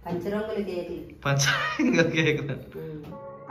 పంచరంగుల కేకులు పంచ ఇంకా కేక్ ఉమ్.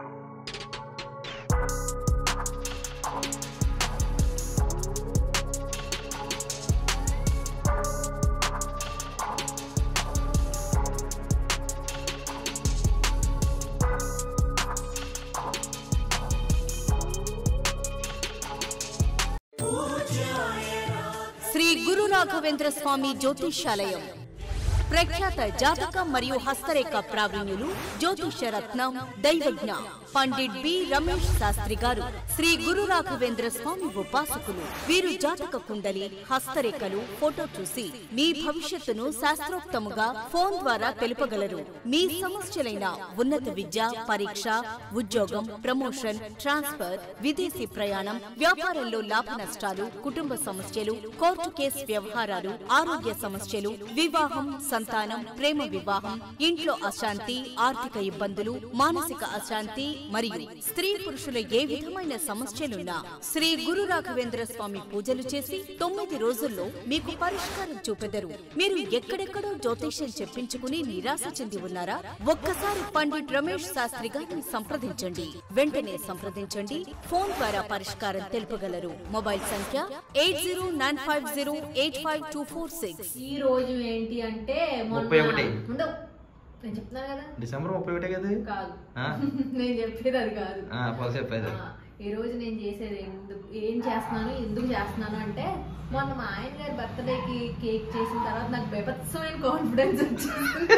శ్రీ గురు రాఘవేంద్ర స్వామి జ్యోతిష్యాలయం ప్రఖ్యాత జాతక మరియు హస్తరేఖ ప్రావీణ్యులు జ్యోతిష్య రత్నం దైవజ్ఞ పండిట్ బి రమేష్ శాస్త్రి గారు శ్రీ గురు రాఘవేంద్ర స్వామి ఉపాసకులు వీరు జాతక కుండలి హస్తరేఖలు ఫోటో చూసి మీ భవిష్యత్తును శాస్త్రోక్తముగా ఫోన్ ద్వారా తెలుపగలరు మీ సమస్యలైన ఉన్నత విద్య పరీక్ష ఉద్యోగం ప్రమోషన్ ట్రాన్స్ఫర్ విదేశీ ప్రయాణం వ్యాపారంలో లాభ నష్టాలు కుటుంబ సమస్యలు కోర్టు కేసు వ్యవహారాలు ఆరోగ్య సమస్యలు వివాహం సంతానం ప్రేమ వివాహం ఇంట్లో అశాంతి ఆర్థిక ఇబ్బందులు మానసిక అశాంతి మరియు స్త్రీ పురుషుల ఏ విధమైన సమస్యలున్నా శ్రీ గురు రాఘవేంద్ర స్వామి పూజలు చేసి తొమ్మిది రోజుల్లో మీకు పరిష్కారం చూపెదరు మీరు ఎక్కడెక్కడో జ్యోతిష్యం చెప్పించుకుని నిరాశ చెంది ఉన్నారా ఒక్కసారి పండిట్ రమేష్ శాస్త్రి గారిని సంప్రదించండి వెంటనే సంప్రదించండి ఫోన్ ద్వారా పరిష్కారం తెలుపగలరు మొబైల్ సంఖ్య eight zero nine five zero eight five two four six ఈ రోజు ఏంటి అంటే ముప్పై మొన్న ఒకటి. ఉండవు నేను చెప్తున్నాను కదా డిసెంబర్ ముప్పై ఒకటే కదా కాదు ఆ? నేను చెప్పేది అది కాదు ఆ, పొలి చెప్పేది ఆ, ఈ రోజు నేను చేసేది ఎందుకు ఏం చేస్తున్నాను ఎందుకు చేస్తున్నాను అంటే మొన్న మా ఆయన గారి బర్త్డేకి కేక్ చేసిన తర్వాత నాకు బెభత్సమైన కాన్ఫిడెన్స్ వచ్చింది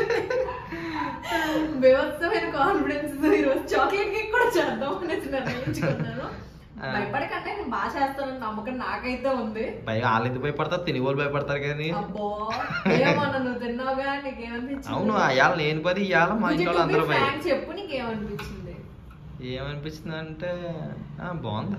బెభత్సమైన కాన్ఫిడెన్స్ ఈరోజు చాక్లెట్ కేక్ కూడా చేద్దాం అనేసి నిర్ణయించుకున్నాను ఆ. భయపడకంటే నేను బాగా చేస్తానని నమ్మకం నాకైతే ఉంది పైగా వాళ్ళు ఎందుకు భయపడతారు తిని వాళ్ళు భయపడతారు కానీ అబ్బో ఏమన్నా నువ్వు తిన్నావుగా నీకేమనిపించింది అవును ఇవాళ నేను పది ఇవాళ మా ఇంట్లో వాళ్ళు అందరూ భయ ఫ్రాంక్ చెప్పు నీకేమనిపించింది ఏమనిపించింది అంటే బాగుంది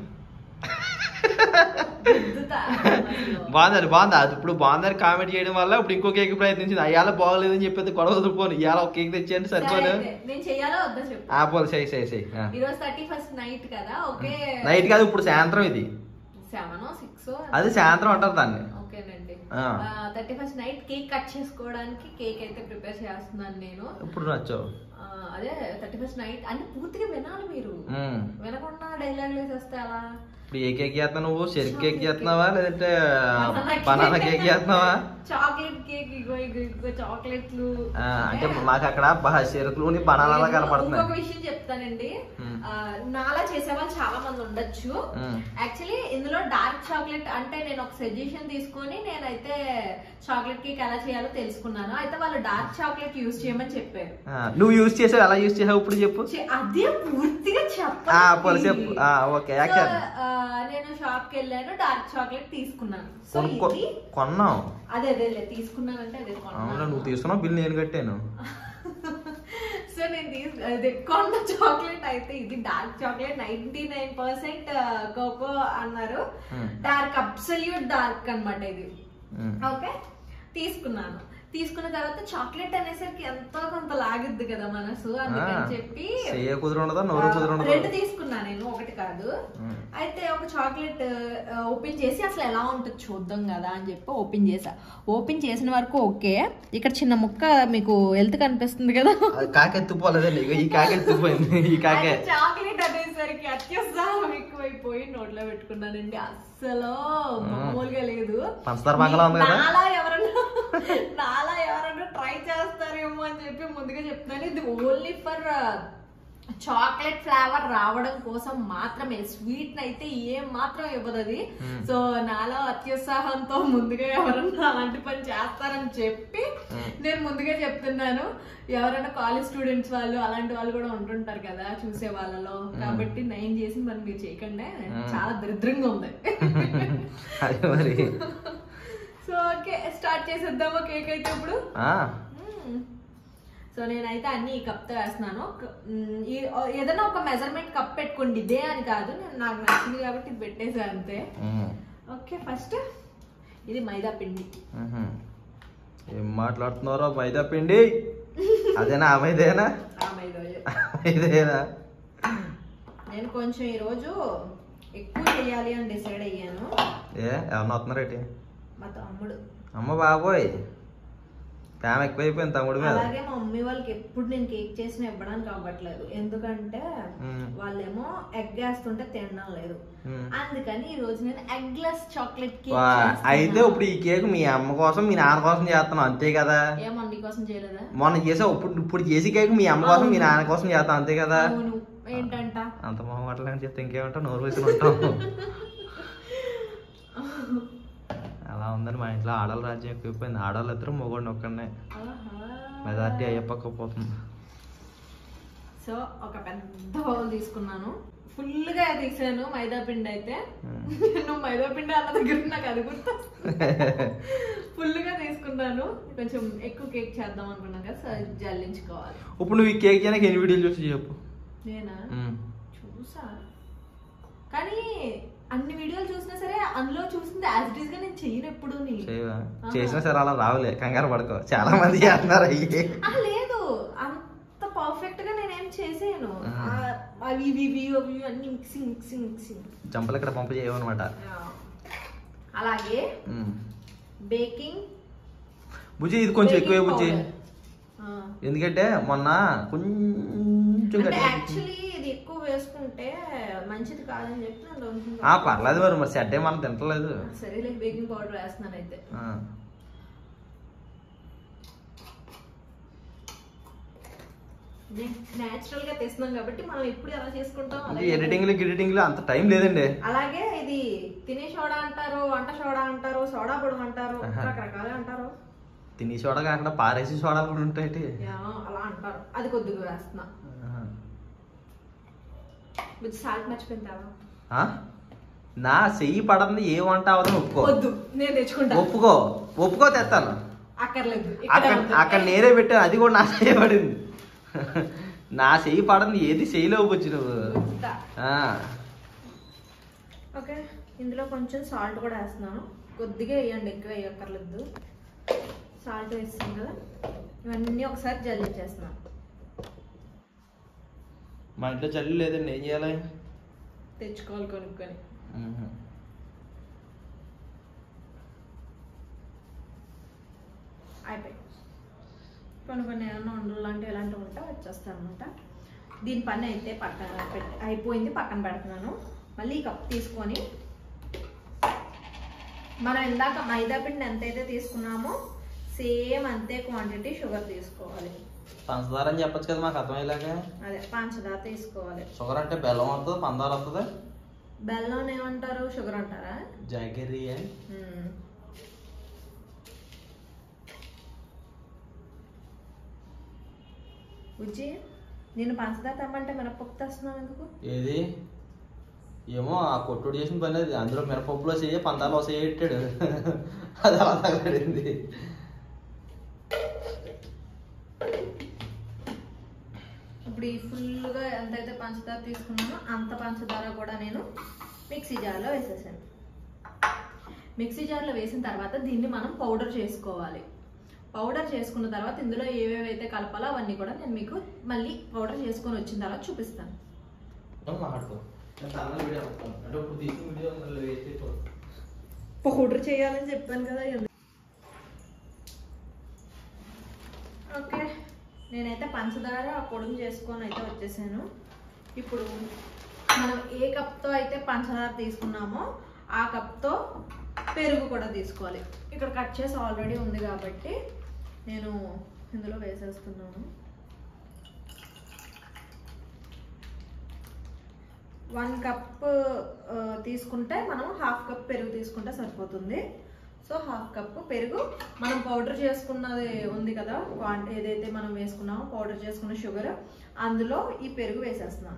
గుద్దుతా అసలు. బాగుంది బాగుంది అది ఇప్పుడు బాగుందని కామెంట్ చేయడం వల్ల ఇప్పుడు ఇంకో కేక్ ప్రయత్నించింది అయ్యాల బాగలేదని చెప్పేది గొడవ వదులుకోను ఇవాళ ఒక కేక్ తెచ్చేయండి సరే సరిపోను అయితే, నేను చెయ్యాలా వద్దా చెప్పు ఆ పోలు సై సై సై ఈ రోజు థర్టీ ఫస్ట్ నైట్ కదా ఓకే నైట్ కాదు ఇప్పుడు సాయంత్రం ఇది సెవెన్ సిక్స్ అది సాయంత్రం అంటారు దాన్ని ఓకేనండి ఆ. Thirty first night cake cut చేసుకోవడానికి కేక్ అయితే ప్రిపేర్ చేస్తున్నాను నేను ఇప్పుడు నచ్చావు ఆ, అదే థర్టీ ఫస్ట్ నైట్ అంటే పూర్తిగా వినాలి మీరు ఉమ్. వినకుండా డైలాగ్ వేసేస్తే అలా ఇప్పుడు ఏ కేక్ చేస్తున్నావు నువ్వు చెరుకు కేక్ చేస్తున్నావా లేదంటే బనానా కేక్ చేస్తున్నావా చాక్లెట్ కేక్ ఇగో ఇగో ఇగో చాక్లెట్లు ఆ, అంటే మాకు అక్కడ బాగా చెరుకులు బనానాలా ఇంకొక కనపడుతున్నాయి విషయం చెప్తానండి మ్మ్. ఆ, నాలా చేసే వాళ్ళు చాలా మంది ఉండొచ్చు మ్మ్. యాక్చువల్లీ ఇందులో డార్క్ చాక్లెట్ అంటే నేను ఒక సజెషన్ తీసుకొని నేనైతే చాక్లెట్ కేక్ ఎలా చేయాలో తెలుసుకున్నాను అయితే వాళ్ళు డార్క్ చాక్లెట్ యూజ్ చేయమని చెప్పారు ఆ, నువ్వు యూజ్ చేసావు ఎలా యూజ్ చేసావు ఇప్పుడు చెప్పు చి- అదే పూర్తిగా ఆ, పోనీ చెప్పు. చెప్పండి ఆ, ఓకే, యాక్షన్. నేను షాప్ కి వెళ్ళాను డార్క్ చాక్లెట్ తీసుకున్నాను సో కొనుక్కో ఇది కొన్నావు అదే అదే తీసుకున్నానంటే అదే అవునా కొన్నాను నువ్వు తీసుకున్నావు బిల్ నేను కట్టాను సో నేను తీసు అదే కొన్న చాక్లెట్ అయితే ఇది dark chocolate ninety nine percent cocoa అన్నారు Hmm. డార్క్ అబ్సల్యూట్ డార్క్ అన్నమాట ఇది ఉమ్. ఓకే తీసుకున్నాను తీసుకున్న తర్వాత చాక్లెట్ అనేసరికి ఎంతో కొంత లాగిద్ది కదా మనసు అందుకని ఆ, చెప్పి చెయ్య కుదురు ఉండదా నోరు కుదురు రెండు ఉండదా తీసుకున్నా నేను ఒకటి కాదు ఉమ్. అయితే ఒక చాక్లెట్ ఓపెన్ చేసి అసలు ఎలా ఉంటుంది చూద్దాం కదా అని చెప్పి ఓపెన్ చేసా ఓపెన్ చేసిన వరకు ఓకే ఇక్కడ చిన్న ముక్క మీకు హెల్త్ కనిపిస్తుంది కదా అది కాకెత్తుపోలేదండి ఇక ఈ కాకెత్తుపోయింది ఈ కాకే అయితే చాక్లెట్ అనేసరికి అత్యుత్సాహం ఎక్కువైపోయి నోట్లో పెట్టుకున్నానండి అస్సలు మామూలుగా లేదు పంచదార బంగ్లా ఉంది కదా? నాలా ఎవరన్నా నాలా ఎవరన్నా ట్రై చేస్తారేమో అని చెప్పి ముందుగా చెప్తున్నాను ఇది ఓన్లీ ఫర్ చాక్లెట్ ఫ్లేవర్ రావడం కోసం మాత్రమే స్వీట్ అయితే ఏం మాత్రం ఇవ్వదు అది Hmm. సో నాలో అత్యుత్సాహంతో ముందుగా ఎవరన్నా అలాంటి పని చేస్తారని చెప్పి Hmm. నేను ముందుగా చెప్తున్నాను ఎవరైనా కాలేజ్ స్టూడెంట్స్ వాళ్ళు అలాంటి వాళ్ళు కూడా ఉంటుంటారు కదా చూసే వాళ్ళలో కాబట్టి నేను చేసిన పని మీరు చేయకండి చాలా దరిద్రంగా ఉంది అది మరి సో ఓకే స్టార్ట్ చేసేద్దామా కేక్ అయితే ఇప్పుడు ఆ, మ్మ్. సో నేనైతే అన్ని ఈ కప్తో వేస్తున్నాను క- మ్, ఈ- ఏదైనా ఒక మెజర్మెంట్ కప్ పెట్టుకోండి ఇదే అని కాదు నేను నాకు నచ్చింది కాబట్టి ఇది పెట్టేసా అంతే ఉమ్. ఓకే ఫస్ట్ ఇది మైదా పిండి ఉహు. ఏం మాట్లాడుతున్నారో మైదా పిండి అదేనా ఆ మైదేనా ఆ మైదా ఇదేనా నేను కొంచెం ఈరోజు ఎక్కువ చేయాలి అని డిసైడ్ అయ్యాను ఏ ఎవరన్నా వస్తున్నారేటి మా తమ్ముడు అమ్మ బాబోయ్ ప్రేమ ఎక్కువైపోయింది తమ్ముడి మీద అలాగే మా మమ్మీ వాళ్ళకి ఎప్పుడు నేను కేక్ చేసిన ఇవ్వడానికి అవ్వట్లేదు ఎందుకంటే మ్మ్. వాళ్ళేమో ఎగ్ వేస్తుంటే తినడం లేదు మ్మ్. అందుకని ఈ రోజు నేను ఎగ్ లెస్ చాక్లెట్ కేక్ వా, అయితే ఇప్పుడు ఈ కేక్ మీ అమ్మ కోసం మీ నాన్న కోసం చేస్తున్నావు అంతే కదా ఏ మమ్మీ కోసం చేయలేదా మొన్న చేసావు ఇప్పుడు ఇప్పుడు చేసి కేక్ మీ అమ్మ కోసం మీ నాన్న కోసం చేస్తాం అంతే కదా అవును ఏంటంట అంత మొహం అట్లా చెప్తే ఇంకేమంటావు నోరు వేసుకుని ఉంటాం అలా ఉందని మా ఇంట్లో ఆడవాళ్ళ రాజ్యం ఎక్కువైపోయింది ఆడవాళ్ళు ఇద్దరు మొగోడిని ఒక్కడనే మెజార్టీ అయ్యప్పకపోతుంది సో ఒక పెద్ద బౌల్ తీసుకున్నాను ఫుల్ గా తీసాను మైదా పిండి అయితే నువ్వు మైదా పిండి అన్న దగ్గర నాకు అది గుర్తు ఫుల్ గా తీసుకున్నాను కొంచెం ఎక్కువ కేక్ చేద్దాం అనుకున్నాను కదా సో అది జల్లించుకోవాలి ఇప్పుడు నువ్వు ఈ కేక్ చేయడానికి ఎన్ని వీడియోలు చూసి చెప్పు నేనా ఉమ్. చూసా కానీ అన్ని వీడియోలు చూసినా సరే అందులో చూసింది యాజ్ ఇట్ ఈస్ గా నేను చెయ్యను ఎప్పుడు చేయవా? చేసినా సరే అలా రావులే కంగారు పడుకో చాలా మంది చేస్తున్నారు అయ్యి లేదు అంత పర్ఫెక్ట్ గా నేనేం చేసేయను ఆహా. ఆ, అవి ఇవి ఇవి అవి ఇవి అన్ని మిక్సింగ్ మిక్సింగ్ మిక్సింగ్ జంపలు ఇక్కడ పంప చేయవన్నమాట అలాగే బేకింగ్ బుజ్జి ఇది కొంచెం ఎక్కువే బుజ్జి powder. ఆ. ఎందుకంటే మొన్న కొంచెం అంటే గట్టిగా యాక్చువల్లీ ఇది ఎక్కువ వేసుకుంటే మంచిది కాదని చెప్పి నేను కొంచెం ఆ పర్లేదు మరి మరి సెట్ మనం తింటలేదు సరేలే బేకింగ్ పౌడర్ వేస్తున్నాను అయితే ఆ. నేచురల్ గా తెస్తున్నాం కాబట్టి మనం ఎప్పుడు ఎలా చేసుకుంటాం ఇది అలాగే ఎడిటింగ్లు గిడిటింగ్లు అంత టైం లేదండి అలాగే ఇది తినే సోడా అంటారు వంట సోడా అంటారు సోడా పొడి అంటారు ఆహా. రకరకాలు అంటారు తిని సోడా కాకుండా పారేసి సోడా కూడా ఉంటాయి యా, అలా అంటారు అది కొద్దిగా వేస్తున్నా విత్ సాల్ట్ మర్చిపోయింటావా ఆ? నా చెయ్యి పడంది ఏ వంట అవదని ఒప్పుకో వద్దు నేను తెచ్చుకుంటా ఒప్పుకో ఒప్పుకో తెస్తాను అక్కర్లేదు ఇక్కడే అక్కడ ఉంది. అక్కడ నేనే పెట్టాను అది కూడా నా చెయ్యి పడింది నా చెయ్యి పడంది ఏది చెయ్యిలోకి వచ్చి నువ్వు వద్దా. ఆ. ఓకే ఇందులో కొంచెం సాల్ట్ కూడా వేస్తున్నాను కొద్దిగా వేయండి ఎక్కువ వేయక్కర్లేదు సాల్ట్ వేస్తాం కదా ఇవన్నీ ఒకసారి జల్లించేస్తున్నాను మా ఇంట్లో చల్లి లేదండి ఏం చేయాలి తెచ్చుకోవాలి కొనుక్కొని మ్మ్. అయిపోయి కొన్ని కొన్ని ఏమన్నా ఉండలు లాంటివి ఇలాంటివి ఉంటే వచ్చేస్తాను అనమాట దీని పని అయితే పక్కన పెట్టి అయిపోయింది పక్కన పెడుతున్నాను మళ్ళీ ఈ కప్ తీసుకొని మనం ఇందాక మైదా పిండి ఎంతైతే తీసుకున్నామో సేమ్ అంతే క్వాంటిటీ షుగర్ తీసుకోవాలి పంచదార అని చెప్పొచ్చు కదా మాకు అర్థమయ్యేలాగా అదే పంచదార తీసుకోవాలి షుగర్ అంటే బెల్లం వస్తుంది పందారు వస్తుంది బెల్లం ఏమంటారు షుగర్ అంటారా జాగరీ అని మ్మ్. బుజ్జి నేను పంచదార తెమ్మంటే మినపప్పు తెస్తున్నావు ఎందుకు ఏది ఏమో ఆ కొట్టుడు చేసిన పని అది అందులో మినపప్పులో చేయ పందాలో చేయట్టాడు అది అలా తగలడింది ఇప్పుడు ఈ ఫుల్గా ఎంతైతే పంచదార తీసుకున్నానో అంత పంచదార కూడా నేను మిక్సీ జార్లో వేసేసాను మిక్సీ జార్లో వేసిన తర్వాత దీన్ని మనం పౌడర్ చేసుకోవాలి పౌడర్ చేసుకున్న తర్వాత ఇందులో ఏవేవైతే కలపాలో అవన్నీ కూడా నేను మీకు మళ్ళీ పౌడర్ చేసుకొని వచ్చిన తర్వాత చూపిస్తాను మాట్లాడుకో వీడియో అంటే ఇప్పుడు తీసిన వీడియో మళ్ళీ వేస్ట్ అయిపోతుంది పౌడర్ చేయాలని చెప్పాను కదా ఎందు- ఓకే నేనైతే పంచదార పొడుగు చేసుకొని అయితే వచ్చేసాను ఇప్పుడు మనం ఏ కప్తో అయితే పంచదార తీసుకున్నామో ఆ కప్తో పెరుగు కూడా తీసుకోవాలి ఇక్కడ కట్ చేసి ఆల్రెడీ ఉంది కాబట్టి నేను ఇందులో వేసేస్తున్నాను వన్ కప్ ఆ, తీసుకుంటే మనం హాఫ్ కప్ పెరుగు తీసుకుంటే సరిపోతుంది సో హాఫ్ కప్ పెరుగు మనం పౌడర్ చేసుకున్నది ఉంది కదా క్వాంటి ఏదైతే మనం వేసుకున్నామో పౌడర్ చేసుకున్న షుగర్ అందులో ఈ పెరుగు వేసేస్తున్నాను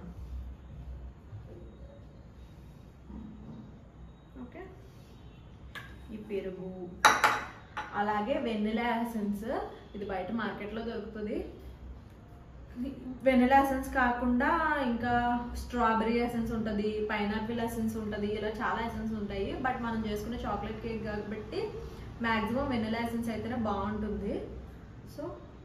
ఓకే ఈ పెరుగు అలాగే వెనిలా ఎసెన్స్ ఇది బయట మార్కెట్లో దొరుకుతుంది వెనిలా ఎసెన్స్ కాకుండా ఇంకా స్ట్రాబెరీ ఎసెన్స్ ఉంటుంది పైనాపిల్ ఎసెన్స్ ఉంటుంది ఇలా చాలా ఎసెన్స్ ఉంటాయి బట్ మనం చేసుకునే చాక్లెట్ కేక్ కాబట్టి మ్యాక్సిమం వెనిలా ఎసెన్స్ అయితేనే బాగుంటుంది సో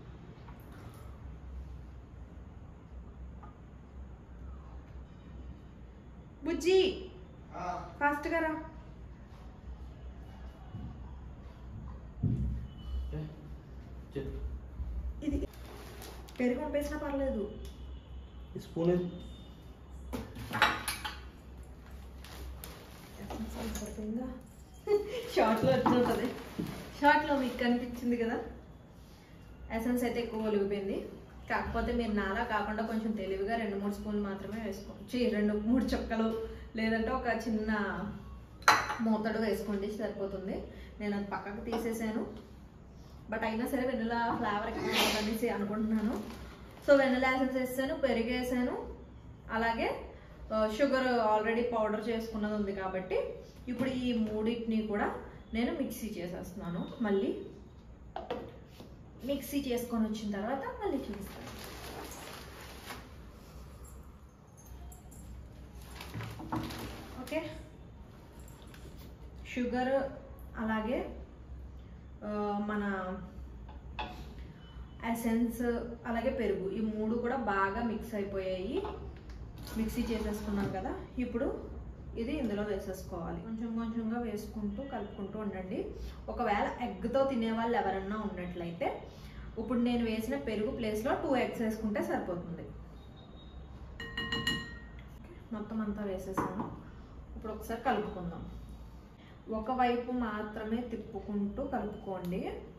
బుజ్జి ఫాస్ట్గా రా చెప్పు పెరుగు పంపేసినా పర్లేదు ఈ స్పూన్ సరిపోతుందా షార్ట్లో వచ్చినట్టుంది షార్ట్లో మీకు కనిపించింది కదా ఎసెన్స్ అయితే ఎక్కువ ఒలిగిపోయింది కాకపోతే మీరు నాలా కాకుండా కొంచెం తెలివిగా రెండు మూడు స్పూన్లు మాత్రమే వేసుకోండి రెండు మూడు చుక్కలు లేదంటే ఒక చిన్న మూతడు వేసుకోండి సరిపోతుంది నేను అది పక్కకు తీసేసాను బట్ అయినా సరే వెనిలా ఫ్లేవర్ ఎక్కువ ఉంటుంది అనేసి అనుకుంటున్నాను సో వెనిలా ఎసెన్స్ వేసాను పెరుగు వేసాను అలాగే షుగర్ ఆల్రెడీ పౌడర్ చేసుకున్నది ఉంది కాబట్టి ఇప్పుడు ఈ మూడింటిని కూడా నేను మిక్సీ చేసేస్తున్నాను మళ్ళీ మిక్సీ చేసుకొని వచ్చిన తర్వాత మళ్ళీ చూపిస్తాను ఓకే షుగర్ అలాగే ఆ, మన ఎసెన్స్ అలాగే పెరుగు ఈ మూడు కూడా బాగా మిక్స్ అయిపోయాయి మిక్సీ చేసేసుకున్నాం కదా ఇప్పుడు ఇది ఇందులో వేసేసుకోవాలి కొంచెం కొంచెంగా వేసుకుంటూ కలుపుకుంటూ ఉండండి ఒకవేళ ఎగ్తో తినే వాళ్ళు ఎవరన్నా ఉన్నట్లయితే ఇప్పుడు నేను వేసిన పెరుగు ప్లేస్లో టూ ఎగ్స్ వేసుకుంటే సరిపోతుంది మొత్తం అంతా వేసేసాను ఇప్పుడు ఒకసారి కలుపుకుందాం ఒకవైపు మాత్రమే తిప్పుకుంటూ కలుపుకోండి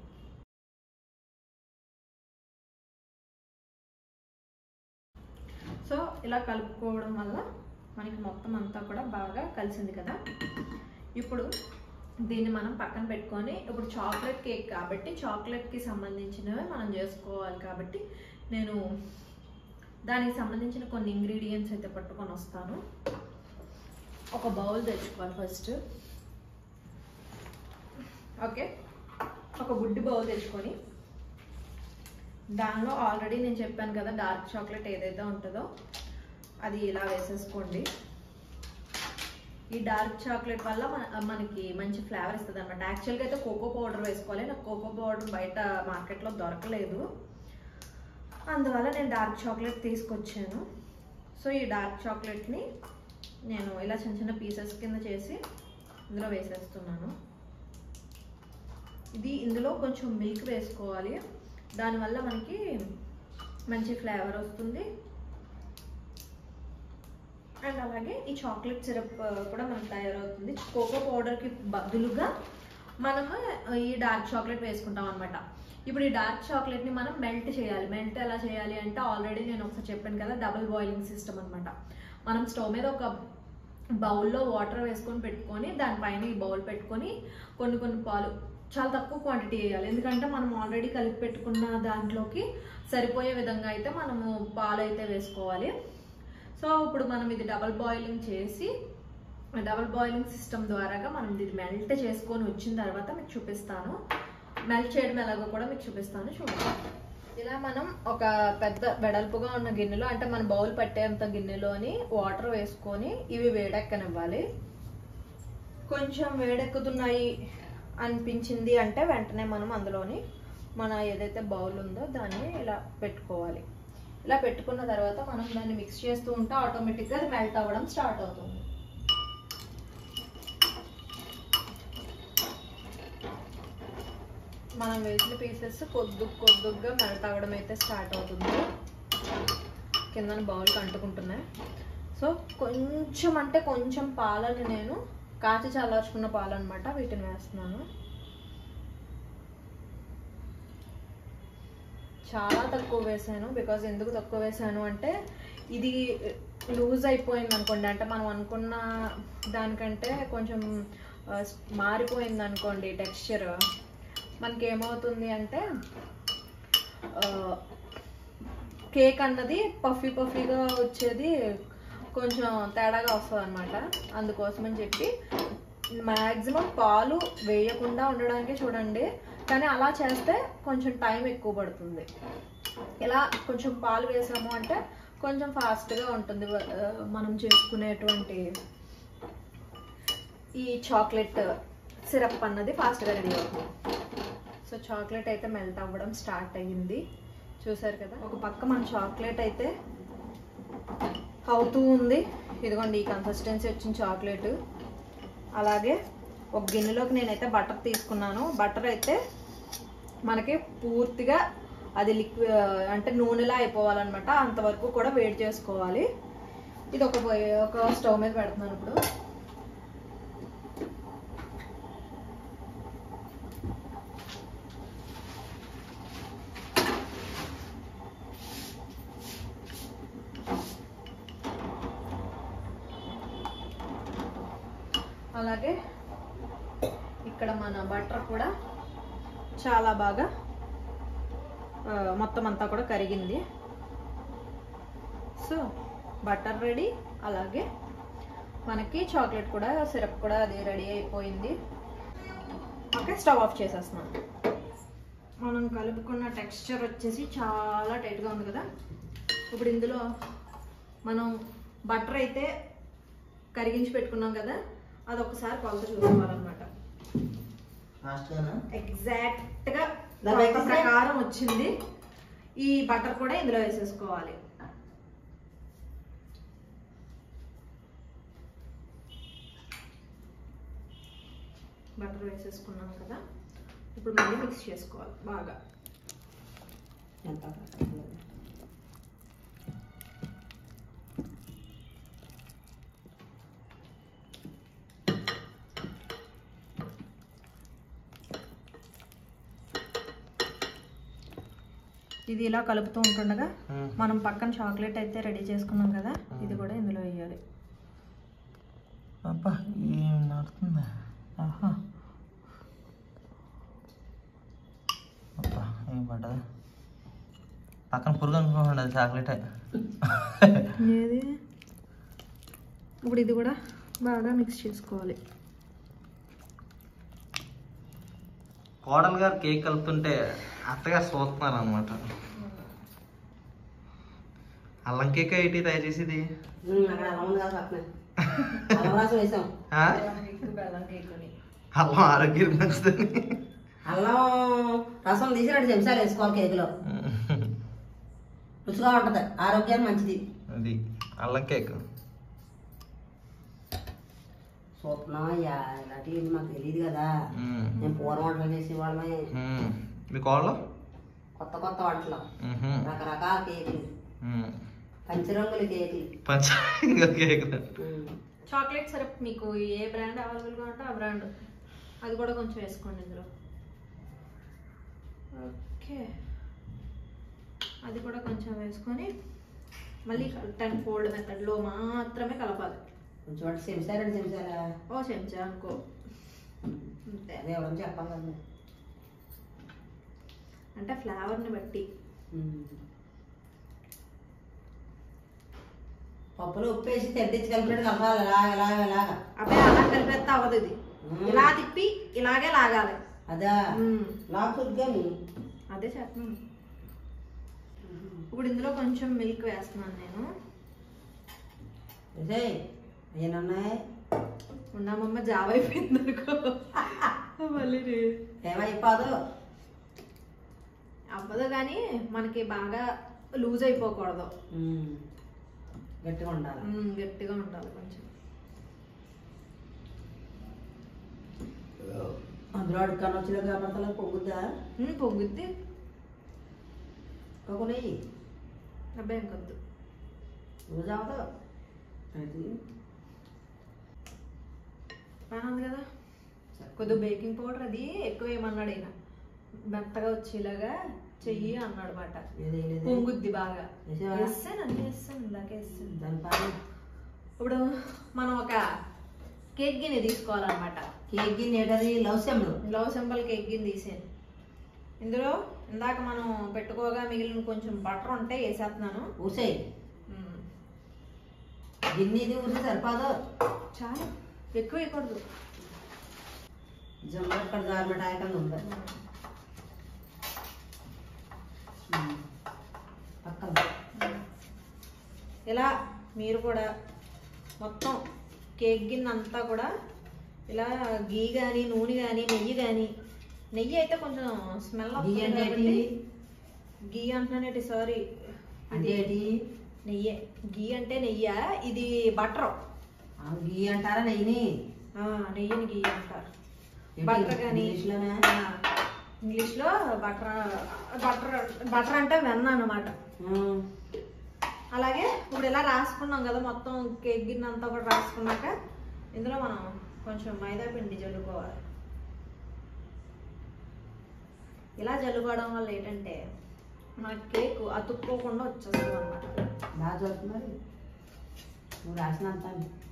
సో ఇలా కలుపుకోవడం వల్ల మనకి మొత్తం అంతా కూడా బాగా కలిసింది కదా ఇప్పుడు దీన్ని మనం పక్కన పెట్టుకొని ఇప్పుడు చాక్లెట్ కేక్ కాబట్టి చాక్లెట్కి సంబంధించినవి మనం చేసుకోవాలి కాబట్టి నేను దానికి సంబంధించిన కొన్ని ఇంగ్రీడియంట్స్ అయితే పట్టుకొని వస్తాను ఒక బౌల్ తెచ్చుకోవాలి ఫస్ట్ ఓకే ఒక బుడ్డి బౌల్ తెచ్చుకొని దానిలో ఆల్రెడీ నేను చెప్పాను కదా డార్క్ చాక్లెట్ ఏదైతే ఉంటుందో అది ఇలా వేసేసుకోండి ఈ డార్క్ చాక్లెట్ వల్ల మన మనకి మంచి ఫ్లేవర్ ఇస్తుంది అనమాట యాక్చువల్గా అయితే కోకో పౌడర్ వేసుకోవాలి నాకు కోకో పౌడర్ బయట మార్కెట్లో దొరకలేదు అందువల్ల నేను డార్క్ చాక్లెట్ తీసుకొచ్చాను సో ఈ డార్క్ చాక్లెట్ని నేను ఇలా చిన్న చిన్న పీసెస్ కింద చేసి ఇందులో వేసేస్తున్నాను ఇది ఇందులో కొంచెం మిల్క్ వేసుకోవాలి దానివల్ల మనకి మంచి ఫ్లేవర్ వస్తుంది అండ్ అలాగే ఈ చాక్లెట్ సిరప్ కూడా మనకు తయారవుతుంది కోకో పౌడర్కి బదులుగా మనము ఈ డార్క్ చాక్లెట్ వేసుకుంటాం అనమాట ఇప్పుడు ఈ డార్క్ చాక్లెట్ని మనం మెల్ట్ చేయాలి మెల్ట్ ఎలా చేయాలి అంటే ఆల్రెడీ నేను ఒకసారి చెప్పాను కదా డబుల్ బాయిలింగ్ సిస్టమ్ అనమాట మనం స్టవ్ మీద ఒక బౌల్లో వాటర్ వేసుకొని పెట్టుకొని దానిపైన ఈ బౌల్ పెట్టుకొని కొన్ని కొన్ని పాలు చాలా తక్కువ క్వాంటిటీ వేయాలి ఎందుకంటే మనం ఆల్రెడీ కలిపి పెట్టుకున్న దాంట్లోకి సరిపోయే విధంగా అయితే మనము పాలు అయితే వేసుకోవాలి సో ఇప్పుడు మనం ఇది డబల్ బాయిలింగ్ చేసి డబల్ బాయిలింగ్ సిస్టమ్ ద్వారాగా మనం ఇది మెల్ట్ చేసుకొని వచ్చిన తర్వాత మీకు చూపిస్తాను మెల్ట్ చేయడం ఎలాగో కూడా మీకు చూపిస్తాను చూడండి ఇలా మనం ఒక పెద్ద వెడల్పుగా ఉన్న గిన్నెలో అంటే మన బౌల్ పట్టేంత గిన్నెలోని వాటర్ వేసుకొని ఇవి వేడెక్కనివ్వాలి కొంచెం వేడెక్కుతున్నాయి అనిపించింది అంటే వెంటనే మనం అందులోని మన ఏదైతే బౌల్ ఉందో దాన్ని ఇలా పెట్టుకోవాలి ఇలా పెట్టుకున్న తర్వాత మనం దాన్ని మిక్స్ చేస్తూ ఉంటే ఆటోమేటిక్గా అది మెల్ట్ అవ్వడం స్టార్ట్ అవుతుంది మనం వేసిన పీసెస్ కొద్దు కొద్దుగా మెల్ట్ అవ్వడం అయితే స్టార్ట్ అవుతుంది కిందన బౌల్కి అంటుకుంటున్నాయి సో కొంచెం అంటే కొంచెం పాలని నేను కాచి చల్లార్చుకున్న పాలు అనమాట వీటిని వేస్తున్నాను చాలా తక్కువ వేసాను బికాజ్ ఎందుకు తక్కువ వేసాను అంటే ఇది లూజ్ అయిపోయింది అనుకోండి అంటే మనం అనుకున్న దానికంటే కొంచెం ఆ, మారిపోయింది అనుకోండి టెక్స్చర్ మనకి ఏమవుతుంది అంటే కేక్ అన్నది పఫీ పఫీగా వచ్చేది కొంచెం తేడాగా వస్తుంది అనమాట అందుకోసం అని చెప్పి మ్యాక్సిమం పాలు వేయకుండా ఉండడానికి చూడండి కానీ అలా చేస్తే కొంచెం టైం ఎక్కువ పడుతుంది ఇలా కొంచెం పాలు వేసాము అంటే కొంచెం ఫాస్ట్గా ఉంటుంది ఆ, మనం చేసుకునేటువంటి ఈ చాక్లెట్ సిరప్ అన్నది ఫాస్ట్గా రెడీ అవుతుంది సో చాక్లెట్ అయితే మెల్ట్ అవ్వడం స్టార్ట్ అయ్యింది చూసారు కదా ఒక పక్క మన చాక్లెట్ అయితే అవుతూ ఉంది ఇదిగోండి ఈ కన్సిస్టెన్సీ వచ్చిన చాక్లెట్ అలాగే ఒక గిన్నెలోకి నేనైతే బటర్ తీసుకున్నాను బటర్ అయితే మనకి పూర్తిగా అది లిక్విడ్ అంటే నూనెలా అయిపోవాలన్నమాట అంతవరకు కూడా వేడి చేసుకోవాలి ఇది ఒక పొయ్యి ఒక స్టవ్ మీద పెడుతున్నాను ఇప్పుడు అలాగే ఇక్కడ మన బటర్ కూడా చాలా బాగా ఆ, మొత్తం అంతా కూడా కరిగింది సో బటర్ రెడీ అలాగే మనకి చాక్లెట్ కూడా సిరప్ కూడా అది రెడీ అయిపోయింది ఓకే స్టవ్ ఆఫ్ చేసేస్తున్నాం మనం కలుపుకున్న టెక్స్చర్ వచ్చేసి చాలా టైట్గా ఉంది కదా ఇప్పుడు ఇందులో మనం బటర్ అయితే కరిగించి పెట్టుకున్నాం కదా అది ఒకసారి కొలత చూసుకోవాలన్నమాట ఫాస్ట్గానా ఎగ్జాక్ట్ గా దాని కొలత అయితే- ప్రకారం వచ్చింది ఈ బటర్ కూడా ఇందులో వేసేసుకోవాలి బటర్ వేసేసుకున్నాం కదా ఇప్పుడు మళ్ళీ మిక్స్ చేసుకోవాలి బాగా ఎంత ఇది ఇలా కలుపుతూ ఉంటుండగా మ్మ్. మనం పక్కన చాక్లెట్ అయితే రెడీ చేసుకున్నాం కదా ఇది కూడా ఇందులో వేయాలి అబ్బా ఏం నడుతుందా ఆహా అబ్బా ఏం పడ్డదా పక్కన పురుగు అనుకోండి అది చాక్లెట్ ఏది ఇప్పుడు ఇది కూడా బాగా మిక్స్ చేసుకోవాలి కోడలు గారు కేక్ కలుపుతుంటే అత్తగారు చూస్తున్నారు అనమాట అల్లం కేక్ ఏంటి తయారు చేసేది అక్కడ అలా ఉంది కదా పక్కన అల్లం రసం వేసాం ఆ? బెల్లం కేక్ అని అల్లం ఆరోగ్యం మంచిదని అల్లం రసం తీసి రెండు చెంచాలు వేసుకోవాలి కేకులో రుచిగా ఉంటది ఆరోగ్యానికి మంచిది అది అల్లం కేక్ చూస్తున్నాం అయ్యా ఇలాంటివి మాకు తెలియదు కదా మ్మ్. నేను పూర్వం వంటలు చేసే వాళ్ళమే మ్మ్. మీ కోళ్ళు కొత్త కొత్త వంటలు మ్మ్. రకరకాల కేకులు మ్మ్. పంచరంగుల కేకులు పంచంగ కేక్ ఉమ్. చాక్లెట్ సిరప్ మీకు ఏ బ్రాండ్ అవైలబుల్గా ఉంటే ఆ బ్రాండ్ అది కూడా కొంచెం వేసుకోండి ఇందులో ఓకే అది కూడా కొంచెం వేసుకొని మళ్ళీ టెన్ ఫోల్డ్ మెథడ్లో మాత్రమే కలపాలి కొంచెం వాటి చెంచా రెండు చెంచాలా ఓ చెంచా అనుకో అంతే అదే ఎవరైనా చెప్పాలి కదా అంటే ఫ్లేవర్ని బట్టి ఉమ్. పప్పులో ఉప్పు వేసి తెడ్డించి కలిపినట్టు కలపాలి ఇలాగ ఇలాగ ఇలాగ అబ్బాయి అలా కలిపేస్తే అవ్వదు ఇది మ్మ్. ఇలా తిప్పి ఇలాగే లాగాలి అదా మ్మ్. లాక్ చుట్టుకొని అదే చెప్తున్నాను ఇప్పుడు ఇందులో కొంచెం మిల్క్ వేస్తున్నాను నేను ఏమన్నాయి ఉన్నామమ్మ జాబ్ అయిపోయింది అనుకో మళ్ళీ రే- ఏమైపోదు అవ్వదు కానీ మనకి బాగా లూజ్ అయిపోకూడదు ఉమ్. గట్టిగా ఉండాలి మ్మ్, గట్టిగా ఉండాలి కొంచెం అందులో అడుక్కని వచ్చిన కాబట్టి పొంగుద్దా మ్మ్, పొంగుద్ది ఒక నెయ్యి అబ్బాయి ఇంకొద్దు రోజు అవదు అది బాగా ఉంది కదా కొద్దిగా బేకింగ్ పౌడర్ అది ఎక్కువ ఏమన్నాడు ఆయన మెత్తగా వచ్చేలాగా చెయ్యి అన్నాడు మాట ఏది లేదు పొంగుద్ది బాగా వేసావా? వేస్తాను అన్నీ వేస్తాను ఇందాకే వేస్తాను దాని పని ఇప్పుడు మనం ఒక కేక్ గిన్నె తీసుకోవాలన్నమాట కేక్ గిన్నె ఏంటది love symbol love symbol cake గిన్నె తీసాను ఇందులో ఇందాక మనం పెట్టుకోగా మిగిలిన కొంచెం బటర్ ఉంటే వేసేస్తున్నాను ఊసేయి మ్మ్. గిన్నె ఇది ఊసి సరిపోదు చాలు ఎక్కువ వేయకూడదు జొన్న ఇక్కడ జారిమిఠాయి కింద ఉంది మ్మ్. ఉమ్. పక్కన ఇలా మీరు కూడా మొత్తం కేక్ గిన్నె అంతా కూడా ఇలా గీ కానీ నూనె కానీ నెయ్యి కానీ నెయ్యి అయితే కొంచెం స్మెల్ గీ అంటే ఏంటి? గీ అంటున్నానేటి సారీ అంటే ఏంటి నెయ్యే గీ అంటే నెయ్యా ఇది బటర్ ఆ గీ అంటారా నెయ్యిని నెయ్యిని గీ అంటారు ఏంటి? బటర్ కానీ ఇంగ్లీష్లోనా? ఇంగ్లీష్ లో బటర్ బటర్ బటర్ అంటే వెన్న అన్నమాట ఉమ్. అలాగే ఇప్పుడు ఇలా రాసుకున్నాం కదా మొత్తం కేక్ గిన్నె అంతా కూడా రాసుకున్నాక ఇందులో మనం కొంచెం మైదా పిండి జల్లుకోవాలి ఇలా జల్లుకోవడం వల్ల ఏంటంటే మన కేక్ అతుక్కోకుండా వచ్చేస్తుంది అనమాట బాగా చదువుతున్నారు నువ్వు రాసినంత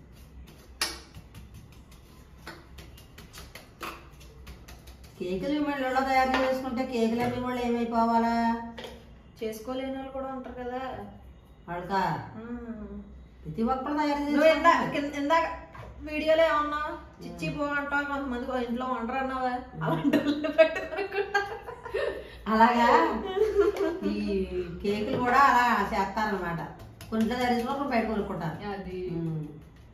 కేకులు మళ్ళీ ఎవరో తయారు చేసుకుంటే కేకులు అన్ని వాళ్ళు ఏమైపోవాలా చేసుకోలేని వాళ్ళు కూడా ఉంటారు కదా వాళ్ళకా మ్మ్. ప్రతి ఒక్కరు తయారు నువ్వు ఇందా చేసుకుంటారు. కింద- ఇందాక వీడియోలో ఏమన్నా చిచ్చి పో అంటావు కొంతమంది ఓ ఇంట్లో వండరు అన్నావా అలాంటి వాళ్ళు పెట్టుకుంటా అలాగా ఈ కేకులు కూడా అలా చేస్తారనమాట కొంచెం తయారు చేసుకుని బయట కొనుక్కుంటారు అది ఉమ్.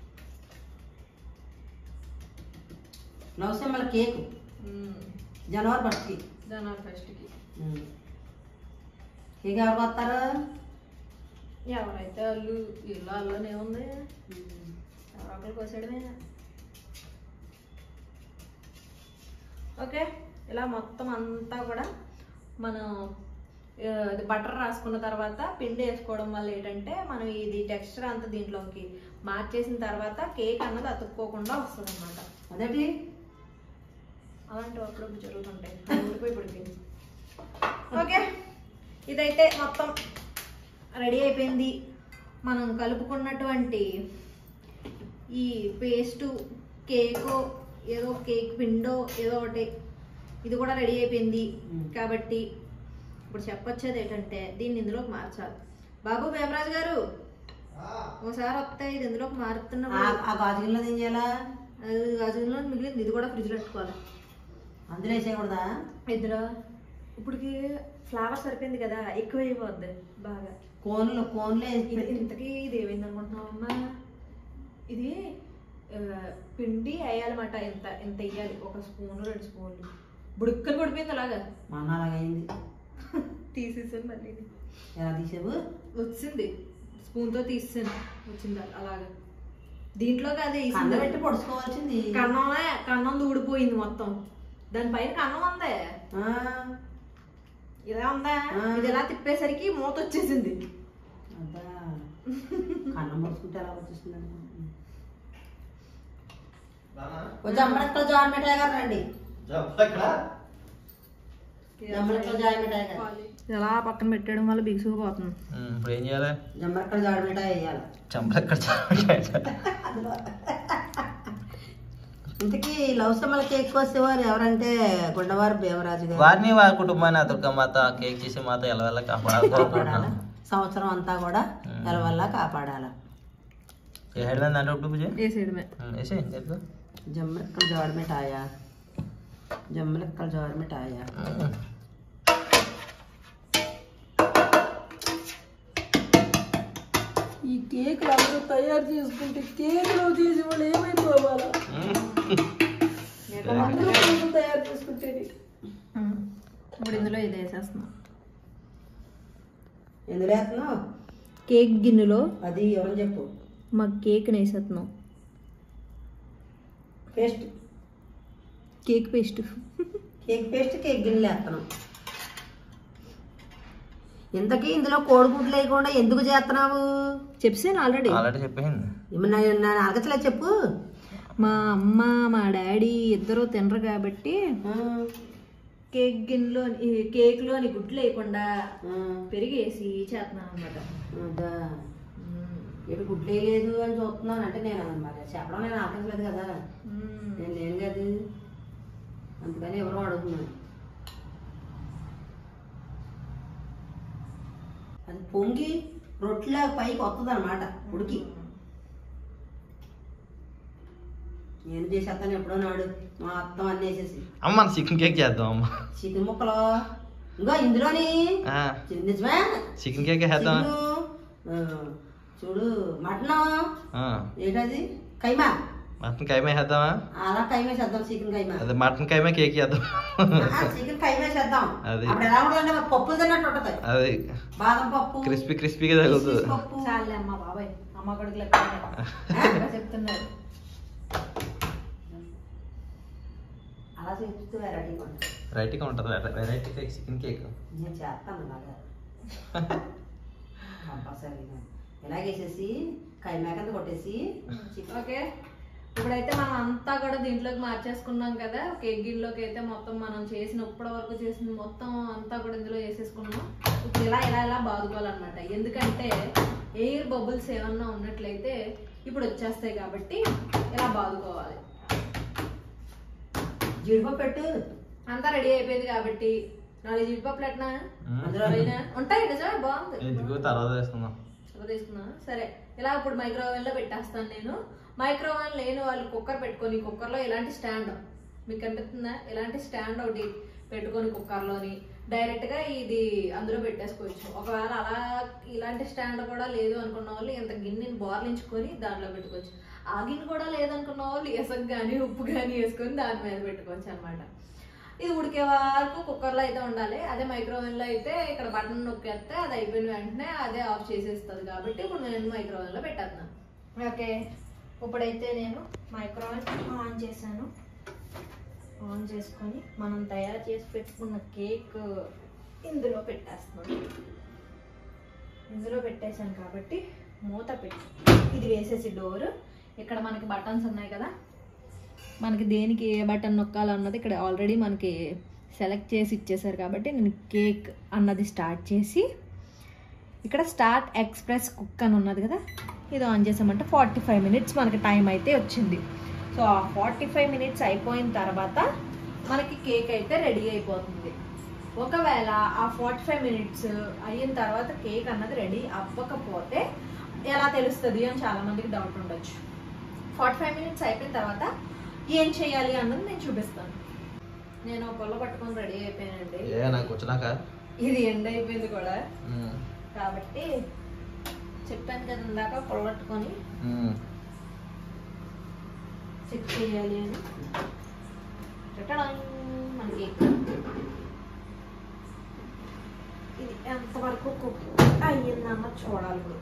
లవ్ సింబల్ కేక్ మ్మ్. జనవరి ఫస్ట్కి జనవరి ఫస్ట్కి కేక్ ఎవరు వస్తారు ఎవరైతే వాళ్ళు ఇల్లు అల్లోనే ఉంది ఎవరో ఒకరు కోసేయడమే ఓకే ఇలా మొత్తం అంతా కూడా మనం ఆ, ఇది బటర్ రాసుకున్న తర్వాత పిండి వేసుకోవడం వల్ల ఏంటంటే మనం ఇది టెక్స్చర్ అంతా దీంట్లోకి మార్చేసిన తర్వాత కేక్ అన్నది అతుక్కోకుండా వస్తుంది అనమాట అదేంటి అలాంటివి అప్పుడప్పుడు జరుగుతుంటాయి అది ఊడిపోయి పడిపోయింది ఓకే ఇదైతే మొత్తం రెడీ అయిపోయింది మనం కలుపుకున్నటువంటి ఈ పేస్టు కేకు ఏదో కేక్ పిండో ఏదో ఒకటి ఇది కూడా రెడీ అయిపోయింది మ్మ్. కాబట్టి ఇప్పుడు చెప్పొచ్చేది ఏంటంటే దీన్ని ఇందులోకి మార్చాలి బాబు వేమరాజు గారు ఒకసారి వస్తే ఇది ఇందులోకి మారుతున్నప్పుడు ఆ- ఆ గాజు గిన్నెలో ఏం చేయాలా అది గాజులో మిగిలింది ఇది కూడా ఫ్రిడ్జ్లో పెట్టుకోవాలి అందులో వేసేయకూడదా ఎదురా ఇప్పటికి ఫ్లవర్ సరిపోయింది కదా ఎక్కువ అయిపోద్ది బాగా కోన్లు కోన్లు వేసి ఇది పెట్టి- ఇంతకీ ఇది ఏమైంది అనుకుంటున్నావు అమ్మా ఇది ఆ, పిండి వేయాలన్నమాట ఇంత ఇంత వేయాలి ఒక స్పూన్ రెండు స్పూన్లు బుడుక్కలు పడిపోయింది అలాగా మొన్న అలాగైంది తీసేసాను మళ్ళీ ఇది. ఎలా తీసావు వచ్చింది స్పూన్తో తీసాను వచ్చింది అలా- అలాగా దీంట్లోకి అదే కంద పెట్టి పొడుచుకోవాల్సింది కన్నమే కన్నం ఊడిపోయింది మొత్తం దానిపైన కన్నం ఉంది ఆ, ఇలా ఉందా ఆ. ఇది ఇలా తిప్పేసరికి మూత వచ్చేసింది అబ్బా. కన్నం పొడుచుకుంటే ఎలా వచ్చేసిందండి కొంచెం అమ్మడక్కల జాన్ మిఠాయి గారు రండి జమ్మలక్కల జాన్ మిఠాయి గారు ఇలా పక్కన పెట్టడం వల్ల బిగుసుకుపోతుంది ఇప్పుడు ఏం చేయాలి జమ్మలక్కల జాన్ మిఠాయి వేయాలి చంపలెక్కడ ఇంతకీ లవ్ సమ్మల కేక్ కోసేవారు ఎవరంటే గుండవారు భీమరాజు గారు వారిని వారి కుటుంబాన్ని ఆ దుర్గమాత కేక్ చేసే మాత ఎలా వెళ్ళ కాపాడాలి కాపాడాలి సంవత్సరం అంతా కూడా ఎలవల్ల కాపాడాలి ఏడు దాంట్లో ఇప్పుడు పూజ వేసేయడమే వేసే చెప్తా జమ్మలక్కల జాడ మిఠాయా జమ్మలక్కల జాడ మిఠాయా ఈ కేకులు అందరూ తయారు చేసుకుంటే కేకులు చేసి వాళ్ళు ఏమైపోవాలా అందరూ కేకులు తయారు చేసుకుంటే ఇప్పుడు ఇందులో ఇది వేసేస్తున్నాం ఎందులో వేస్తున్నావు కేక్ గిన్నెలో అది ఎవరని చెప్పు మా కేక్ని వేసేస్తున్నాం paste cake paste cake paste cake గిన్నెలు వేస్తున్నాం ఇంతకీ ఇందులో కోడిగుడ్లు వేయకుండా ఎందుకు చేస్తున్నావు చెప్పాను ఆల్రెడీ ఆల్రెడీ చెప్పేసింది ఏమన్నా నా అడగట్లే చెప్పు మా అమ్మ మా డాడీ ఇద్దరు తినరు కాబట్టి ఆ, కేక్ గిన్నెలో ఈ కేక్లోని గుడ్లు వేయకుండా ఆ, పెరిగేసి చేస్తున్నాను అనమాట అదా. ఇక్కడ గుడ్లు వేయలేదు అని చూస్తున్నాను అంటే నేను మరి చెప్పడం నేను ఆకట్లేదు కదా నేను లేను కదా అందుకని ఎవరో అడుగుతున్నాను అది పొంగి రొట్టెల పైకి వస్తుంది అనమాట ఉడికి నేను చేసేస్తాను ఎప్పుడో నాడు మొత్తం అన్నీ వేసేసి అమ్మ మనం చికెన్ కేక్ చేద్దాం అమ్మ చికెన్ ముక్కలు ఇంకా ఇందులోని ఆ, నిజమే చికెన్ కేక్ వేద్దాం చికెను, ఆ, చూడు మటన్ ఆ, ఏంటది కైమా మటన్ కైమా వేద్దామా అలా కైమా చేద్దాం చికెన్ కైమా అదే మటన్ కైమా కేక్ చేద్దాం ఆహా, చికెన్ కైమా చేద్దాం అది. అప్పుడు ఎలా ఉంటుందంటే మరి పప్పులు తిన్నట్టు ఉంటది అది బాదం పప్పు క్రిస్పీ క్రిస్పీగా తగులుతుంది కిస్మిస్ పప్పు చాలే అమ్మ బాబాయ్ అమ్మ కొడుకు లెక్క చెప్తున్నారు అలా చేస్తే వెరైటీగా ఉంటుంది వెరైటీగా ఉంటుంది వెరైటీ చికెన్ కేక్ నేను చేస్తాను అలాగా కంపల్సరీగా ఇలాగేసేసి కైమాకంత కొట్టేసి చికెన్ ఓకే ఇప్పుడైతే మనం అంతా కూడా దీంట్లోకి మార్చేసుకున్నాం కదా కేక్ గిన్నెలోకి అయితే మొత్తం మనం చేసిన ఇప్పటి వరకు చేసిన మొత్తం అంతా కూడా ఇందులో వేసేసుకున్నాం ఇప్పుడు ఇలా ఇలా ఇలా బాదుకోవాలన్నమాట ఎందుకంటే ఎయిర్ బబుల్స్ ఏమన్నా ఉన్నట్లయితే ఇప్పుడు వచ్చేస్తాయి కాబట్టి ఇలా బాదుకోవాలి జీడిపప్పు పెట్టు అంతా రెడీ అయిపోయింది కాబట్టి నాలుగు జీడిపప్పులు ఎట్నా మ్మ్. అందులో అయినా ఉంటాయి నిజమే బాగుంది ఎందుకు తర్వాత వేసుకుందాం ఎలా తీసుకున్నా సరే ఇలా ఇప్పుడు మైక్రోవేవ్ లో పెట్టేస్తాను నేను మైక్రోవేవ్ లేని వాళ్ళు కుక్కర్ పెట్టుకొని కుక్కర్ లో ఇలాంటి స్టాండ్ మీకు కనిపిస్తుందా ఇలాంటి స్టాండ్ ఒకటి పెట్టుకొని కుక్కర్ లోని డైరెక్ట్ గా ఇది అందులో పెట్టేసుకోవచ్చు ఒకవేళ అలా ఇలాంటి స్టాండ్ కూడా లేదు అనుకున్న వాళ్ళు ఇంత గిన్నెని బోర్లించుకొని దాంట్లో పెట్టుకోవచ్చు ఆ గిన్నె కూడా లేదనుకున్న వాళ్ళు ఎసక్ కానీ ఉప్పు కానీ వేసుకొని దాని మీద పెట్టుకోవచ్చు అనమాట ఇది ఉడికే వరకు కుక్కర్లో అయితే ఉండాలి అదే మైక్రోవేవ్లో అయితే ఇక్కడ బటన్ నొక్కేస్తే అది అయిపోయిన వెంటనే అదే ఆఫ్ చేసేస్తుంది కాబట్టి ఇప్పుడు నేను మైక్రోవేవ్లో పెట్టేస్తున్నాను ఓకే ఇప్పుడైతే నేను మైక్రోవేవ్ ఆన్ చేశాను ఆన్ చేసుకొని మనం తయారు చేసి పెట్టుకున్న కేక్ ఇందులో పెట్టేస్తున్నాను ఇందులో పెట్టేశాను కాబట్టి మూత పెట్టి ఇది వేసేసి డోర్ ఇక్కడ మనకి బటన్స్ ఉన్నాయి కదా మనకి దేనికి ఏ బటన్ నొక్కాలన్నది ఇక్కడ ఆల్రెడీ మనకి సెలెక్ట్ చేసి ఇచ్చేసారు కాబట్టి నేను కేక్ అన్నది స్టార్ట్ చేసి ఇక్కడ స్టార్ట్ ఎక్స్ప్రెస్ కుక్ అని ఉన్నది కదా ఇది ఆన్ చేసామంటే ఫార్టీ ఫైవ్ మినిట్స్ మనకి టైం అయితే వచ్చింది సో ఆ ఫార్టీ ఫైవ్ మినిట్స్ అయిపోయిన తర్వాత మనకి కేక్ అయితే రెడీ అయిపోతుంది ఒకవేళ ఆ ఫార్టీ ఫైవ్ మినిట్స్ అయిన తర్వాత కేక్ అన్నది రెడీ అవ్వకపోతే ఎలా తెలుస్తుంది అని చాలా మందికి డౌట్ ఉండొచ్చు ఫార్టీ ఫైవ్ మినిట్స్ అయిపోయిన తర్వాత ఏం చేయాలి అన్నది నేను చూపిస్తాను నేను పొల్ల పట్టుకొని రెడీ అయిపోయానండి ఏ నాకు వచ్చినాక ఇది ఎండ్ అయిపోయింది కూడా మ్మ్. కాబట్టి చెప్పాను కదా ఇందాక పొల్లట్టుకొని మ్మ్. చెక్ చేయాలి అని టటడాంగ్! మనకి ఇది ఎంతవరకు కుక్ అయ్యిందన్న చూడాలి ఇప్పుడు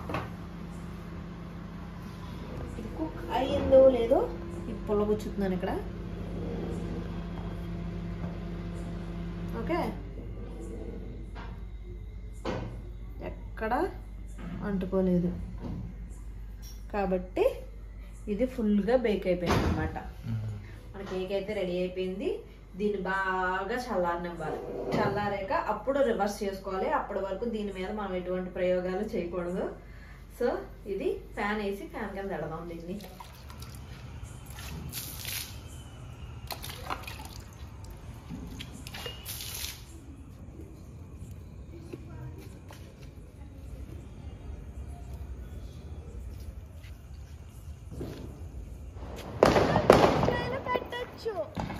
ఇది కుక్ అయ్యిందో లేదో ఈ పుల్ల కూర్చుతున్నాను ఇక్కడ ఓకే ఎక్కడ అంటుకోలేదు కాబట్టి ఇది ఫుల్గా బేక్ అయిపోయింది అనమాట మ్మ్. మన కేక్ అయితే రెడీ అయిపోయింది దీన్ని బాగా చల్లారనివ్వాలి చల్లారాక అప్పుడు రివర్స్ చేసుకోవాలి అప్పటి వరకు దీని మీద మనం ఎటువంటి ప్రయోగాలు చేయకూడదు సో ఇది ఫ్యాన్ వేసి ఫ్యాన్ కింద పెడదాం దీన్ని పెట్టచ్చు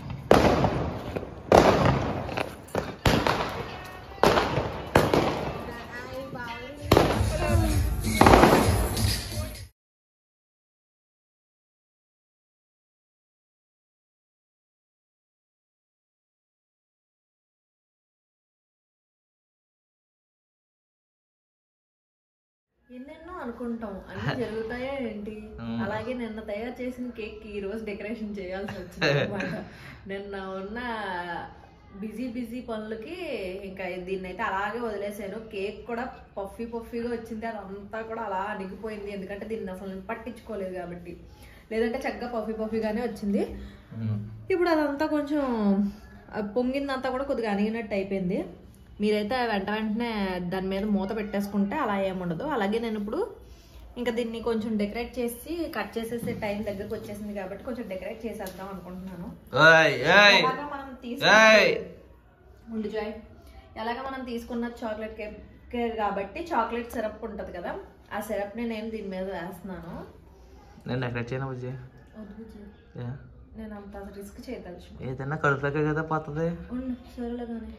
ఎన్నెన్నో అనుకుంటాం అన్ని జరుగుతాయా ఏంటి మ్మ్. అలాగే నిన్న తయారు చేసిన కేక్ ఈ రోజు డెకరేషన్ చేయాల్సి వచ్చింది అనమాట నిన్న ఉన్న బిజీ బిజీ పనులకి ఇంకా దీన్ని అయితే అలాగే వదిలేసాను కేక్ కూడా పఫీ పఫీగా వచ్చింది అదంతా కూడా అలా అణిగిపోయింది ఎందుకంటే దీన్ని అసలు నేను పట్టించుకోలేదు కాబట్టి లేదంటే చక్కగా పఫీ పఫీగానే వచ్చింది మ్మ్. ఇప్పుడు అదంతా కొంచెం ఆ పొంగిందంతా కూడా కొద్దిగా అణిగినట్టు అయిపోయింది మీరైతే వెంట వెంటనే దాని మీద మూత పెట్టేసుకుంటే అలా ఏముండదు అలాగే నేను ఇప్పుడు ఇంకా దీన్ని కొంచెం డెకరేట్ చేసి కట్ చేసేసే టైం దగ్గరకు వచ్చేసింది కాబట్టి కొంచెం డెకరేట్ చేసేద్దాం అనుకుంటున్నాను ఏయ్, ఏయ్, ఎలాగ మనం ఏయ్. తీసుకున్న ఉండు జాయ్ ఎలాగ మనం తీసుకున్న చాక్లెట్ కేక్ కేక్ కాబట్టి చాక్లెట్ సిరప్ ఉంటుంది కదా ఆ సిరప్ని నేను దీని మీద వేస్తున్నాను నేను ఎక్కడ చేయను బుజ్జి వద్దు బుజ్జి. ఏ? నేను అంత రిస్క్ చేయదలుచు ఏదైనా కడుపులోకే కదా పోతుంది ఉండు సరేలేగానే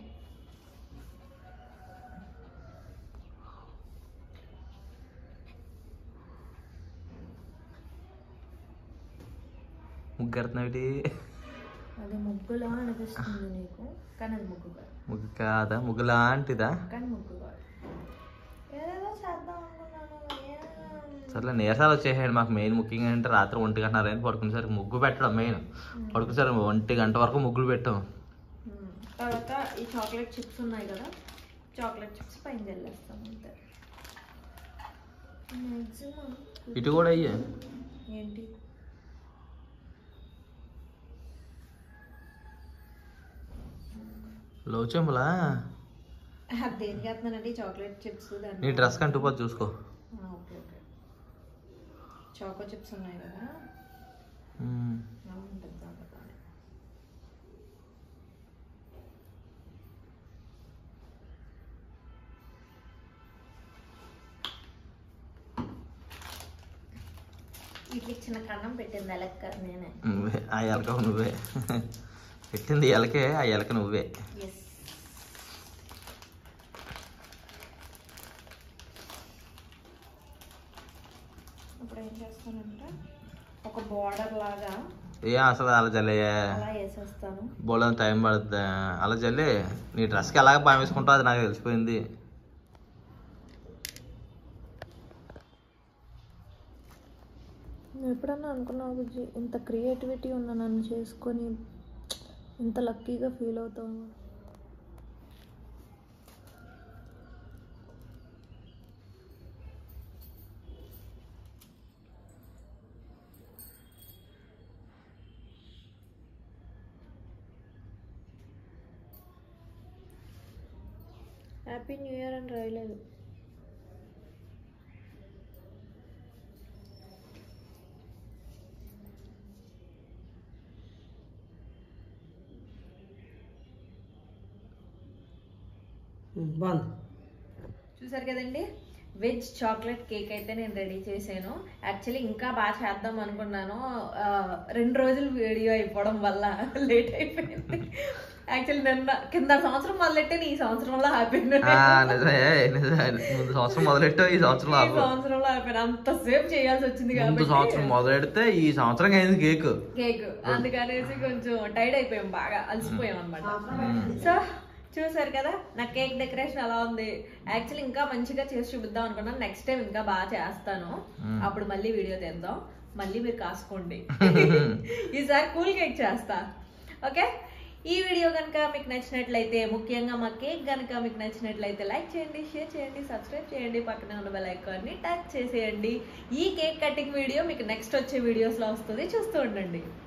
ముగ్గురుతున్నావిటి అది ముగ్గులా అనిపిస్తుంది నీకు కానీ అది ముగ్గు కాదు ముగ్గు కాదా ముగ్గు లాంటిదా కానీ ముగ్గు కాదు ఏదేదో చేద్దాం అనుకున్నాను ఏం సర్లే నీరసాలు వచ్చేసాయండి మాకు మెయిన్ ముఖ్యంగా అంటే రాత్రి ఒంటి గంట అయింది పడుకునేసరికి ముగ్గు పెట్టడం మెయిన్ పడుకునేసరికి ఒంటి గంట వరకు ముగ్గులు పెట్టాం మ్మ్. తర్వాత ఈ చాక్లెట్ చిప్స్ ఉన్నాయి కదా చాక్లెట్ చిప్స్ పైన జల్లేస్తాం అంతే మ్యాక్సిమం ఇటు కూడా అయ్యే ఏంటి లవ్ చెంబులా అది దేనికి వేస్తున్నానండి చాక్లెట్ చిప్స్ నీ దాన్ని డ్రెస్ కంటూ పోతే చూసుకో ఓకే ఓకే చాకో చిప్స్ ఉన్నాయి కదా మ్మ్. బాగుంటుంది కాబట్టి. వీటికి చిన్న కన్నం పెట్టింది ఎలక్క నేనే నువ్వే ఆ ఎలక నువ్వే పెట్టింది ఎలకే ఆ ఎలక నువ్వే ఎస్ ఇప్పుడు ఏం చేస్తానంటే ఒక బార్డర్ లాగా ఏ అసలు అలా జల్లయ్యా అలా వేసేస్తాను బోళ్ళని టైం పడుతుంది అలా జల్లి నీ డ్రెస్కి ఎలాగ బాగా వేసుకుంటావు అది నాకు తెలిసిపోయింది నువ్వు ఎప్పుడన్నా అనుకున్నావు బుజ్జి ఇంత క్రియేటివిటీ ఉన్న నన్ను చేసుకొని ఇంత లక్కీగా ఫీల్ అవుతావు హ్యాపీ న్యూ ఇయర్ అని రాయలేదు ఉమ్, బాగుంది చూసారు కదండి వెజ్ చాక్లెట్ కేక్ అయితే నేను రెడీ చేశాను యాక్చువల్లీ ఇంకా బాగా చేద్దాం అనుకున్నాను ఆ, రెండు రోజులు వీడియో అయిపోవడం వల్ల లేట్ అయిపోయింది యాక్చువల్లీ నిన్న కింద సంవత్సరం మొదలెట్టే ఈ సంవత్సరంలో ఆపాను ఆ, నిజమే నిజమే ముందు సంవత్సరం మొదలెట్టావు ఈ సంవత్సరం ఈ ఆపు సంవత్సరంలో ఆపాను అంతసేపు చేయాల్సి వచ్చింది ముందు కాబట్టి సంవత్సరం మొదలెడితే ఈ సంవత్సరం అయింది కేక్ కేక్ అందుకనేసి కొంచెం టైర్డ్ అయిపోయాం బాగా అలసిపోయాం అనమాట సో చూసారు కదా నా కేక్ డెకరేషన్ ఎలా ఉంది యాక్చువల్లీ ఇంకా మంచిగా చేసి చూపిద్దాం అనుకున్నాను నెక్స్ట్ టైం ఇంకా బాగా చేస్తాను అప్పుడు మళ్ళీ వీడియో తీద్దాం మళ్ళీ మీరు కాసుకోండి ఈసారి కూల్ కేక్ చేస్తా ఓకే ఈ వీడియో కనుక మీకు నచ్చినట్లయితే ముఖ్యంగా మా కేక్ కనుక మీకు నచ్చినట్లయితే లైక్ చేయండి షేర్ చేయండి సబ్స్క్రైబ్ చేయండి పక్కన ఉన్న బెల్ ఐకాన్ని టచ్ చేసేయండి ఈ కేక్ కటింగ్ వీడియో మీకు నెక్స్ట్ వచ్చే వీడియోస్లో వస్తుంది చూస్తూ ఉండండి